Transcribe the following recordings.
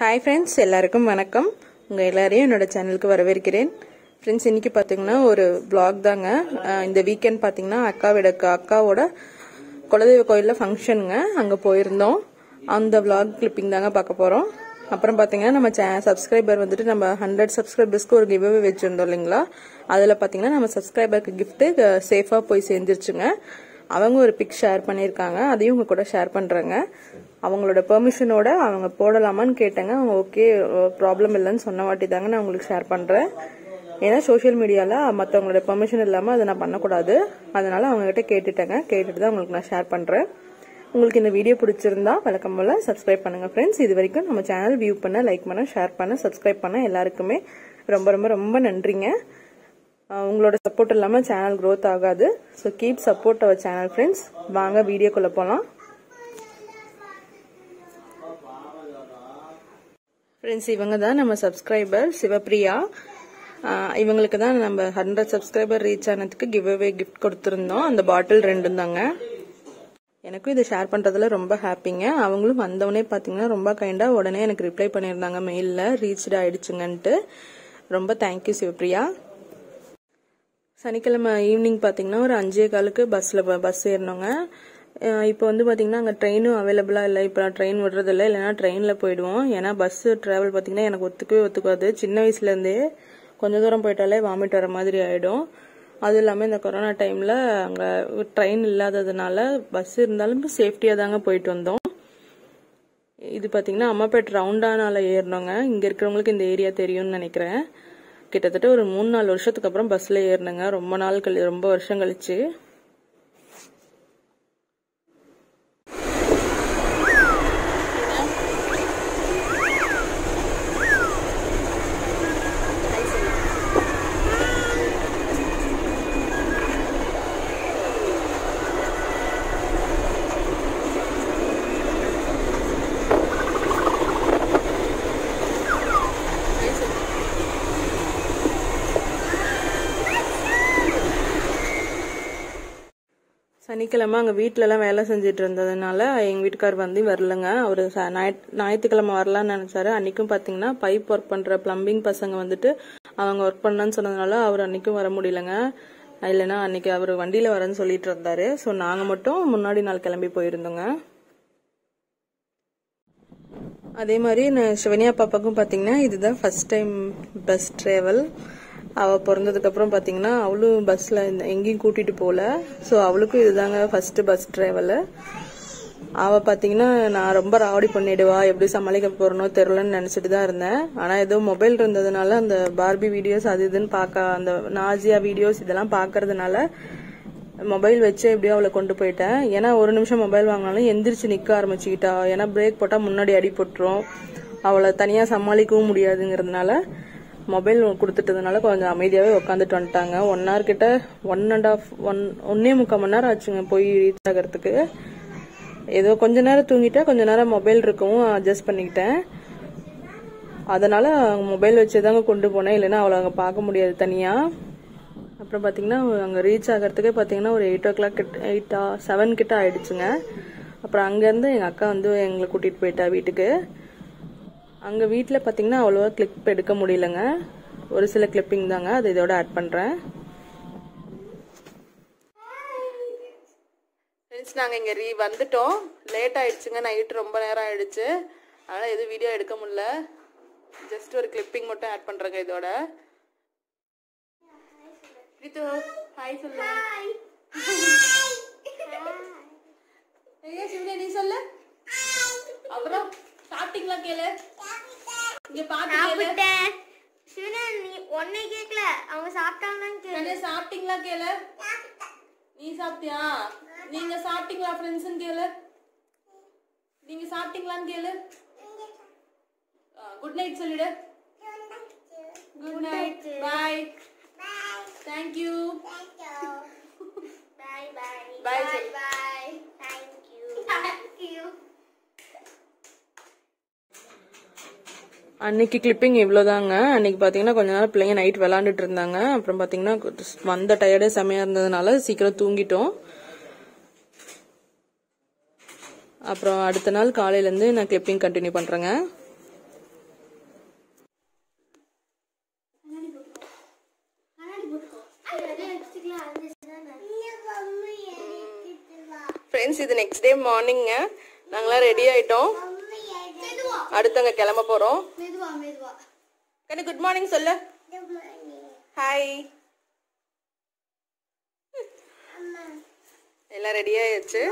Hi friends எல்லாருக்கும் வணக்கம் உங்கள் எல்லாரையும் என்னோட சேனலுக்கு வரவேற்கிறேன் ஃப்ரெண்ட்ஸ் இன்னைக்கு பார்த்தீங்கன்னா ஒரு vlog தாங்க அஹ் இந்த வீக்கெண்ட் பார்த்தீங்கன்னா அக்காவோட அக்காவோட குலதெய்வ கோயிலில் ஃபங்க்ஷனுங்க அங்கே போயிருந்தோம் அந்த vlog கிளிப்பிங் தாங்க பார்க்க போகிறோம் அப்புறம் பார்த்தீங்கன்னா நம்ம சே சப்ஸ்கிரைபர் வந்துட்டு நம்ம ஹண்ட்ரட் சப்ஸ்கிரைபர்ஸ்க்கு ஒரு கிவ்அவே வச்சுருந்தோம் இல்லைங்களா அதில் பார்த்தீங்கன்னா நம்ம சப்ஸ்கிரைபருக்கு கிஃப்ட்டு சேஃபாக போய் சேர்ந்துருச்சுங்க அவங்க ஒரு பிக் ஷேர் பண்ணியிருக்காங்க அதையும் உங்க கூட ஷேர் பண்ணுறேங்க அவங்களோட பெர்மிஷனோட அவங்க போடலாமான்னு கேட்டேங்க அவங்க ஓகே ப்ராப்ளம் இல்லைன்னு சொன்ன வாட்டி தாங்க நான் உங்களுக்கு ஷேர் பண்ணுறேன் ஏன்னா சோஷியல் மீடியாவில் மற்றவங்களோட பெர்மிஷன் இல்லாமல் அதை நான் பண்ணக்கூடாது அதனால அவங்ககிட்ட கேட்டுட்டேங்க கேட்டுட்டு தான் உங்களுக்கு நான் ஷேர் பண்ணுறேன் உங்களுக்கு இந்த வீடியோ பிடிச்சிருந்தா வழக்கம் போல் சப்ஸ்கிரைப் பண்ணுங்க ஃப்ரெண்ட்ஸ் இது வரைக்கும் நம்ம சேனல் வியூ பண்ண லைக் பண்ண ஷேர் பண்ண சப்ஸ்கிரைப் பண்ண எல்லாருக்குமே ரொம்ப ரொம்ப ரொம்ப நன்றிங்க அஹ் உங்களோட சப்போர்ட் இல்லாமல் சேனல் growth ஆகாது so keep support our channel friends வாங்க வீடியோக்குள்ளே போகலாம் ஃப்ரெண்ட்ஸ் இவங்க தான் நம்ம சப்ஸ்கிரைபர் சிவப்ரியா அஹ் இவங்களுக்கு தான் நம்ம ஹண்ட்ரட் சப்ஸ்கிரைபர் ரீச் ஆனதுக்கு கிவ் அவே கிஃப்ட் கொடுத்துருந்தோம் அந்த பாட்டில் ரெண்டும் தாங்க எனக்கும் இதை ஷேர் பண்ணுறதுல ரொம்ப ஹாப்பிங்க அவங்களும் வந்தவொடனே பார்த்தீங்கன்னா ரொம்ப கைண்டாக உடனே எனக்கு ரிப்ளை பண்ணியிருந்தாங்க மெயிலில் ரீச்டு ஆயிடுச்சுங்கன்ட்டு ரொம்ப தேங்க்யூ சிவப்ரியா சனிக்கிழமை ஈவினிங் பார்த்தீங்கன்னா ஒரு அஞ்சே காலுக்கு பஸ்ஸில் பஸ் ஏறினோங்க அஹ் இப்போ வந்து பார்த்தீங்கன்னா அங்கே ட்ரெயினும் அவைலபிளாக இல்லை இப்போ ட்ரெயின் விடுறதில்ல இல்லைன்னா ட்ரெயினில் போயிடுவோம் ஏன்னா பஸ்ஸு ட்ராவல் பார்த்தீங்கன்னா எனக்கு ஒத்துக்கவே ஒத்துக்காது சின்ன வயசுலேருந்தே கொஞ்ச தூரம் போயிட்டாலே வாமிட் வர மாதிரி ஆகிடும் அதுவும் இல்லாமல் இந்த கொரோனா டைமில் அங்கே ட்ரெயின் இல்லாததுனால பஸ் இருந்தாலும் சேஃப்டியாக தாங்க போயிட்டு வந்தோம் இது பார்த்தீங்கன்னா அம்மாப்பேட் ரவுண்டானால ஏறினோங்க இங்கே இருக்கிறவங்களுக்கு இந்த ஏரியா தெரியும்னு நினைக்கிறேன் கிட்டத்தட்ட ஒரு மூணு நாலு வருஷத்துக்கு அப்புறம் பஸ்ஸில் ஏறினேங்க ரொம்ப நாள் கழி ரொம்ப வருஷம் கழிச்சு சனிக்கிழமை அங்கே வீட்டிலலாம் வேலை செஞ்சுட்டு இருந்ததுனால எங்கள் வீட்டுக்கார் வந்து வரலங்க அவர் ஞாயிற்றுக்கிழமை வரலான்னு நினச்சாரு அன்றைக்கும் பார்த்தீங்கன்னா பைப் ஒர்க் பண்ணுற ப்ளம்பிங் பசங்க வந்துட்டு அவங்க ஒர்க் பண்ணான்னு சொன்னதுனால அவர் அன்றைக்கும் வர முடியலங்க இல்லைன்னா அன்றைக்கி அவர் வண்டியில் வரேன்னு சொல்லிட்டு இருந்தாரு ஸோ நாங்கள் மட்டும் முன்னாடி நாள் கிளம்பி போயிருந்தோங்க அதே மாதிரி நான் சிவனியா பாப்பாக்கும் பார்த்தீங்கன்னா இதுதான் ஃபர்ஸ்ட் டைம் பஸ் ட்ராவல் அவள் பிறந்ததுக்கப்புறம் பார்த்தீங்கன்னா அவளும் பஸ்ஸில் எங்கேயும் கூட்டிகிட்டு போகல ஸோ அவளுக்கும் இதுதாங்க ஃபர்ஸ்ட் பஸ் ட்ராவலு அவள் பார்த்தீங்கன்னா நான் ரொம்ப ராவடி பண்ணிடுவா எப்படி சமாளிக்க போறனோ தெரிலன்னு நினச்சிட்டு தான் இருந்தேன் ஆனால் ஏதோ மொபைல் இருந்ததுனால அந்த பார்பி வீடியோஸ் அது இதுன்னு பார்க்க அந்த நாசியா வீடியோஸ் இதெல்லாம் பார்க்கறதுனால மொபைல் வச்சு எப்படியோ அவளை கொண்டு போயிட்டேன் ஏன்னா ஒரு நிமிஷம் மொபைல் வாங்கினாலும் எந்திரிச்சு நிற்க ஆரம்பிச்சுக்கிட்டா ஏன்னா பிரேக் போட்டால் முன்னாடி அடி போட்டுரும் அவளை தனியாக சமாளிக்கவும் முடியாதுங்கிறதுனால மொபைல் கொடுத்துட்டதுனால கொஞ்சம் அமைதியாகவே உட்காந்துட்டு வந்துட்டாங்க ஒன் ஹவர் கிட்ட ஒன் அண்ட் ஆஃப் ஒன் ஒன்னே முக்கால் மணி நேரம் ஆச்சுங்க போய் ரீச் ஆகிறதுக்கு ஏதோ கொஞ்ச நேரம் தூங்கிட்டா கொஞ்ச நேரம் மொபைல் இருக்கவும் அட்ஜஸ்ட் பண்ணிக்கிட்டேன் அதனால மொபைல் வச்சு தாங்க கொண்டு போனேன் இல்லைன்னா அவளை அங்கே பார்க்க முடியாது தனியாக அப்புறம் பார்த்தீங்கன்னா அங்கே ரீச் ஆகிறதுக்கே பார்த்தீங்கன்னா ஒரு எயிட் ஓ கிளாக் கிட்ட எயிட்டா செவன் கிட்ட ஆயிடுச்சுங்க அப்புறம் அங்கேருந்து எங்கள் அக்கா வந்து எங்களை கூட்டிகிட்டு போயிட்டா வீட்டுக்கு அங்கே வீட்டில் பார்த்தீங்கன்னா அவ்வளோவா கிளிப் எடுக்க முடியலங்க ஒரு சில கிளிப்பிங் தாங்க அதை இதோட ஆட் பண்ணுறேன் ஃப்ரெண்ட்ஸ் நாங்கள் இங்கே ரீ வந்துட்டோம் லேட் ஆயிடுச்சுங்க நைட்டு ரொம்ப நேரம் ஆயிடுச்சு அதனால் எதுவும் வீடியோ எடுக்க முடியல ஜஸ்ட் ஒரு கிளிப்பிங் மட்டும் ஆட் பண்ணுறேங்க இதோட ரித்து ஹாய் சொல்லு ஐயா சிவனே நீ சொல்லு அப்புறம் சாப்பிட்டீங்களா கேளு இங்க பாத்து கேளு சாப்பிட்டேன் சிவனா நீ ஒன்னே கேக்கல அவங்க சாப்பிட்டாங்கன்னு கேளு நானே சாப்பிட்டீங்களா கேளு நீ சாப்பிட்டியா நீங்க சாப்பிட்டீங்களா ஃப்ரெண்ட்ஸ்னு கேளு நீங்க சாப்பிட்டீங்களான்னு கேளு குட் நைட் சொல்லிடு good night bye thank you bye bye Bye, சொல்லு. Bye thank you thank you அன்னைக்கு கிளிப்பிங் இவ்வளோதாங்க அன்னைக்கு பார்த்தீங்கன்னா கொஞ்ச நேரம் பிள்ளைங்க நைட் விளாண்டுட்டு இருந்தாங்க அப்புறம் பார்த்தீங்கன்னா வந்த டயர்டே செமையாக இருந்ததுனால சீக்கிரம் தூங்கிட்டோம் அப்புறம் அடுத்த நாள் காலையிலேருந்து நான் கிளிப்பிங் கண்டினியூ பண்ணுறேங்க ஃப்ரெண்ட்ஸ் இது நெக்ஸ்ட் டே மார்னிங்க நாங்களாம் ரெடி ஆயிட்டோம் மெதுவா அடுத்தவங்க கிளம்ப போறோம் மெதுவா மெதுவா கண்ணு குட் மார்னிங் சொல்லு ஹாய் எல்லாம் ரெடி ஆயிடுச்சு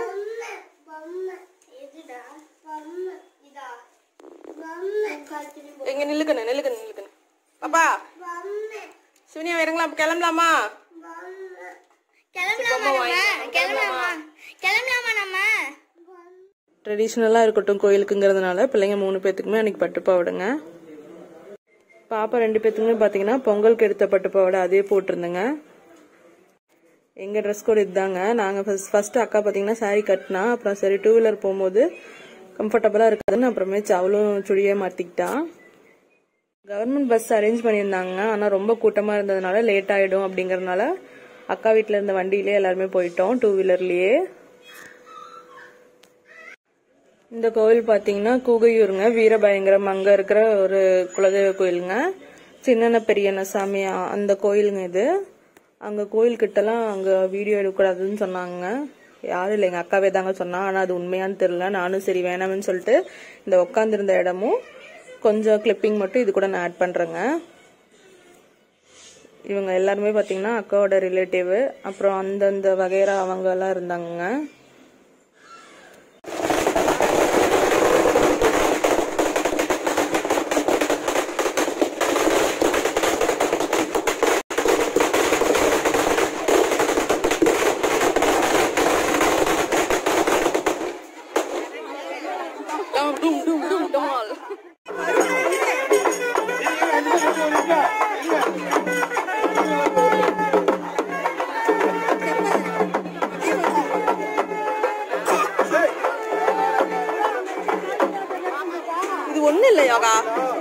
எதுடா பொம்மை இதா பொம்மை காத்துட்டு எங்க நில்லுக்கண்ணு நில்லுக்கண்ணு நில்லுக்கண்ணு பாப்பா பொம்மை சிவனியா இறங்கலாம் கிளம்பலாமா கிளம்பலாமா நம்ம கிளம்பலாமா கிளம்பலாமா நம்ம ட்ரெடிஷ்னலாக இருக்கட்டும் கோயிலுக்குங்கிறதுனால பிள்ளைங்க மூணு பேத்துக்குமே அன்னைக்கு பட்டு பாவாடைங்க பாப்பா ரெண்டு பேத்துக்குமே பார்த்தீங்கன்னா பொங்கலுக்கு எடுத்த பட்டு பாவாடை அதே போட்டிருந்தேங்க எங்கள் ட்ரெஸ் கோட் இதுதாங்க நாங்கள் ஃபஸ்ட் ஃபஸ்ட்டு அக்கா பார்த்தீங்கன்னா saree கட்டினா அப்புறம் சரி டூ வீலர் போகும்போது கம்ஃபர்டபுளாக இருக்காதுன்னு அப்புறமே அவளும் சுடியே மாற்றிக்கிட்டா கவர்மெண்ட் பஸ் அரேஞ்ச் பண்ணியிருந்தாங்க ஆனால் ரொம்ப கூட்டமாக இருந்ததுனால லேட் ஆகிடும் அப்படிங்கறதுனால அக்கா வீட்டில் இருந்த வண்டியிலே எல்லாருமே போயிட்டோம் டூ வீலர்லேயே இந்த கோவில் பார்த்தீங்கன்னா கூகையூருங்க வீரபயங்கரம் அங்கே இருக்கிற ஒரு குலதெய்வ கோயிலுங்க சின்னன பெரியண்ண சாமி அ- அந்த கோயிலுங்க இது அங்கே கோயில் கிட்டலாம் அங்கே வீடியோ எடுக்கக்கூடாதுன்னு சொன்னாங்க யாரும் இல்லை எங்கள் அக்காவே தாங்க சொன்னா ஆனால் அது உண்மையான்னு தெரியல நானும் சரி வேணாம்னு சொல்லிட்டு இந்த உட்காந்துருந்த இடமும் கொஞ்சம் கிளிப்பிங் மட்டும் இது கூட நான் ஆட் பண்ணுறேங்க இவங்க எல்லாருமே பார்த்தீங்கன்னா அக்காவோட ரிலேட்டிவ் அப்புறம் அந்தந்த வகைரா அவங்க எல்லாம் இருந்தாங்க இது ஒண்ணு இல்ல யோகா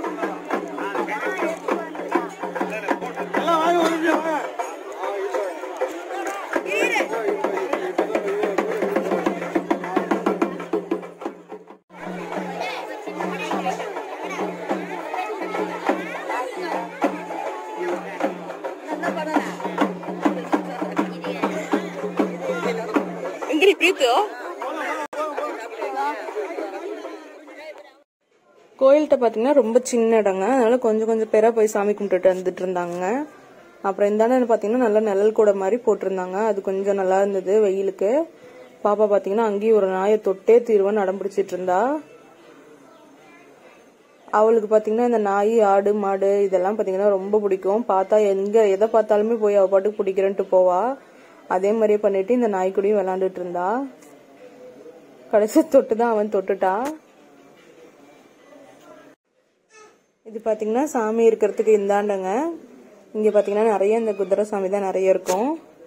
இங்கிரி பிரீத்து கோயில்கிட்ட பார்த்தீங்கன்னா ரொம்ப சின்ன இடங்க அதனால கொஞ்சம் கொஞ்சம் பேரா போய் சாமி கும்பிட்டுட்டு வந்துட்டு இருந்தாங்க அப்புறம் இந்தாண்ட பார்த்தீங்கன்னா நல்லா நிழல் கூட மாதிரி போட்டிருந்தாங்க அது கொஞ்சம் நல்லா இருந்தது வெயிலுக்கு பாப்பா பார்த்தீங்கன்னா அங்கேயும் ஒரு நாயை தொட்டே தீர்வன்னு அடம் பிடிச்சிட்டு இருந்தா அவளுக்கு பார்த்தீங்கன்னா இந்த நாய் ஆடு மாடு இதெல்லாம் பார்த்தீங்கன்னா ரொம்ப பிடிக்கும் பார்த்தா எங்க எதை பார்த்தாலுமே போய் அவ பாட்டுக்கு பிடிக்கிறேன்ட்டு போவா அதே மாதிரியே பண்ணிட்டு இந்த நாய் கூடயும் விளாண்டுட்டு இருந்தா கடைசி தொட்டு தான் அவன் தொட்டுட்டா இது பாத்தீங்கன்னா சாமி இருக்கிறதுக்கு இந்தாண்டங்க இங்க பாத்தீங்கன்னா நிறைய இந்த குதிரை சாமி தான் நிறைய இருக்கும்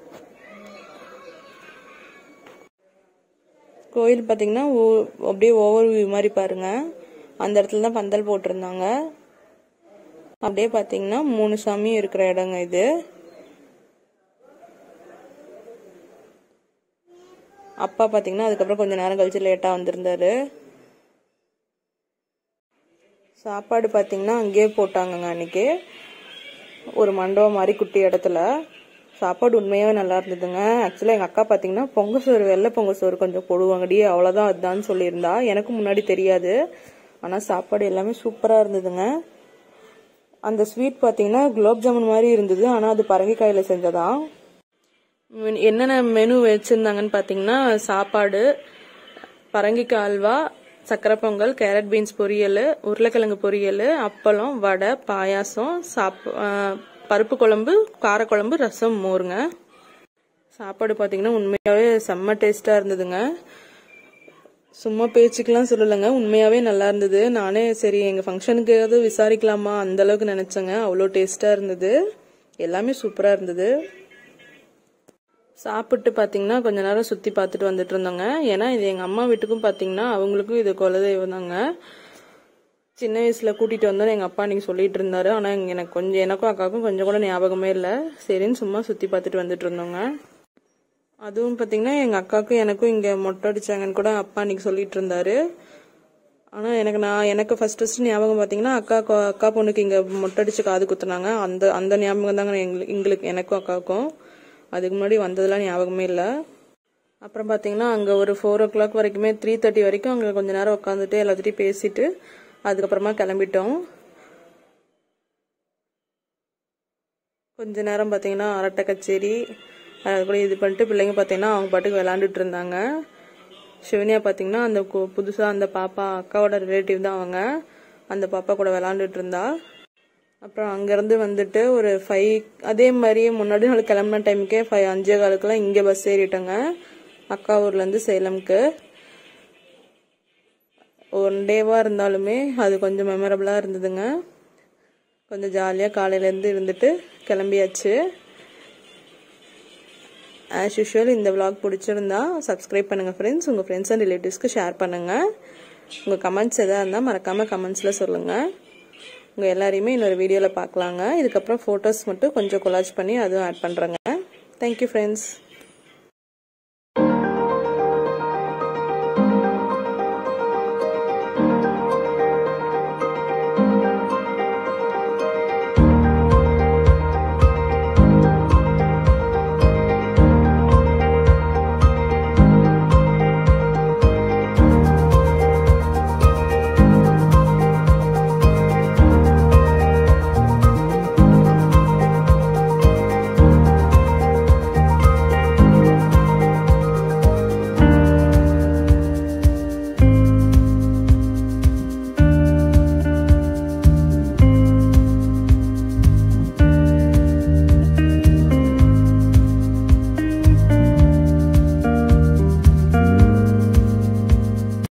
கோயில் பாத்தீங்கன்னா ஓ- அப்படியே ஓவர் வியூ மாதிரி பாருங்க அந்த இடத்துல தான் பந்தல் போட்டிருந்தாங்க அப்படியே பாத்தீங்கன்னா மூணு சாமியும் இருக்கிற இடங்க இது அப்பா பாத்தீங்கன்னா அதுக்கப்புறம் கொஞ்ச நேரம் கழிச்சு லேட்டா வந்திருந்தாரு சாப்பாடு பார்த்தீங்கன்னா அங்கேயே போட்டாங்கங்க அன்னைக்கு ஒரு மண்டபம் மாதிரி குட்டி இடத்துல சாப்பாடு உண்மையாகவே நல்லா இருந்ததுங்க ஆக்சுவலாக எங்கள் அக்கா பார்த்தீங்கன்னா பொங்க சோறு வெள்ளை பொங்க சோறு கொஞ்சம் போடுவாங்கடி அவ்வளோதான் அதுதான் சொல்லியிருந்தா எனக்கு முன்னாடி தெரியாது ஆனால் சாப்பாடு எல்லாமே சூப்பராக இருந்ததுங்க அந்த ஸ்வீட் பார்த்தீங்கன்னா குலோப் ஜாமுன் மாதிரி இருந்தது ஆனால் அது பரங்கிக்காயில் செஞ்சதான் மெனு- என்னென்ன மெனு வச்சுருந்தாங்கன்னு பார்த்தீங்கன்னா சாப்பாடு பரங்கிக்காய் அல்வா சக்கரை பொங்கல் கேரட் பீன்ஸ் பொரியல் உருளைக்கிழங்கு பொரியல் அப்பளம் வடை பாயாசம் சாப் ஆ, பருப்பு குழம்பு காரக்குழம்பு ரசம் மோருங்க சாப்பாடு பார்த்தீங்கன்னா உண்மையாகவே செம்ம டேஸ்ட்டாக இருந்ததுங்க சும்மா பேச்சுக்கெல்லாம் சொல்லலைங்க உண்மையாகவே நல்லா இருந்தது நானே சரி எங்கள் ஃபங்க்ஷனுக்கு ஏதாவது விசாரிக்கலாமா அந்த அளவுக்கு நினச்சேங்க அவ்வளோ டேஸ்ட்டாக இருந்தது எல்லாமே சூப்பராக இருந்தது சாப்பிட்டு பார்த்தீங்கன்னா கொஞ்ச நேரம் சுற்றி பார்த்துட்டு வந்துட்டு இருந்தோங்க ஏன்னா இது எங்கள் அம்மா வீட்டுக்கும் பார்த்தீங்கன்னா அவங்களுக்கும் இது குலதெய்வம் தாங்க சின்ன வயசில் கூட்டிகிட்டு வந்தோன்னு எங்கள் அப்பா அன்றைக்கி சொல்லிட்டு இருந்தாரு ஆனால் எனக்கு கொஞ்சம் எனக்கும் அக்காவுக்கும் கொஞ்சம் கூட ஞாபகமே இல்லை சரின்னு சும்மா சுற்றி பார்த்துட்டு வந்துட்டு இருந்தோங்க அதுவும் பார்த்தீங்கன்னா எங்கள் அக்காவுக்கும் எனக்கும் இங்கே மொட்டை அடிச்சாங்கன்னு கூட அப்பா அன்றைக்கி சொல்லிட்டு இருந்தாரு ஆனால் எனக்கு நான் எனக்கு ஃபர்ஸ்ட் ஃபர்ஸ்ட் ஞாபகம் பார்த்தீங்கன்னா அக்கா கொ- அக்கா பொண்ணுக்கு இங்கே மொட்டை அடிச்சு காது குத்துனாங்க அந்த அந்த ஞாபகம் தாங்க எங்களுக்கு எங்களுக்கு எனக்கும் அக்காவுக்கும் அதுக்கு முன்னாடி வந்ததெல்லாம் ஞாபகமே இல்லை அப்புறம் பார்த்தீங்கன்னா அங்கே ஒரு ஃபோர் ஓ கிளாக் வரைக்குமே த்ரீ தேர்ட்டி வரைக்கும் அங்கே கொஞ்ச நேரம் உட்காந்துட்டு எல்லாத்துட்டையும் பேசிட்டு அதுக்கப்புறமா கிளம்பிட்டோம் கொஞ்ச நேரம் பார்த்தீங்கன்னா அரட்டை கச்சேரி அது கூட இது பண்ணிட்டு பிள்ளைங்க பார்த்தீங்கன்னா அவங்க பாட்டுக்கு விளாண்டுட்டு இருந்தாங்க சிவனியா பார்த்தீங்கன்னா அந்த புதுசாக அந்த பாப்பா அக்காவோட ரிலேட்டிவ் தான் அவங்க அந்த பாப்பா கூட விளாண்டுட்டு இருந்தா அப்புறம் அங்கேருந்து வந்துட்டு ஒரு ஃபைவ் அதே மாதிரி முன்னாடி நாள் கிளம்புன டைமுக்கே ஃபைவ் அஞ்சே காலுக்குலாம் இங்கே பஸ் ஏறிட்டோங்க அக்கா ஊர்லேருந்து சேலம்க்கு ஒன் டேவாக இருந்தாலுமே அது கொஞ்சம் மெமரபுளாக இருந்ததுங்க கொஞ்சம் ஜாலியாக காலையிலேருந்து இருந்துட்டு கிளம்பியாச்சு ஆஸ் யூஷுவல் இந்த விலாக் பிடிச்சிருந்தா சப்ஸ்கிரைப் பண்ணுங்கள் ஃப்ரெண்ட்ஸ் உங்கள் ஃப்ரெண்ட்ஸ் அண்ட் ரிலேட்டிவ்ஸ்க்கு ஷேர் பண்ணுங்கள் உங்கள் கமெண்ட்ஸ் எதாக இருந்தால் மறக்காமல் கமெண்ட்ஸில் சொல்லுங்கள் உங்கள் எல்லாரையுமே இன்னொரு வீடியோவில் பார்க்கலாங்க இதுக்கப்புறம் ஃபோட்டோஸ் மட்டும் கொஞ்சம் கொலாஜ் பண்ணி அதுவும் ஆட் பண்ணுறேங்க தேங்க்யூ ஃப்ரெண்ட்ஸ்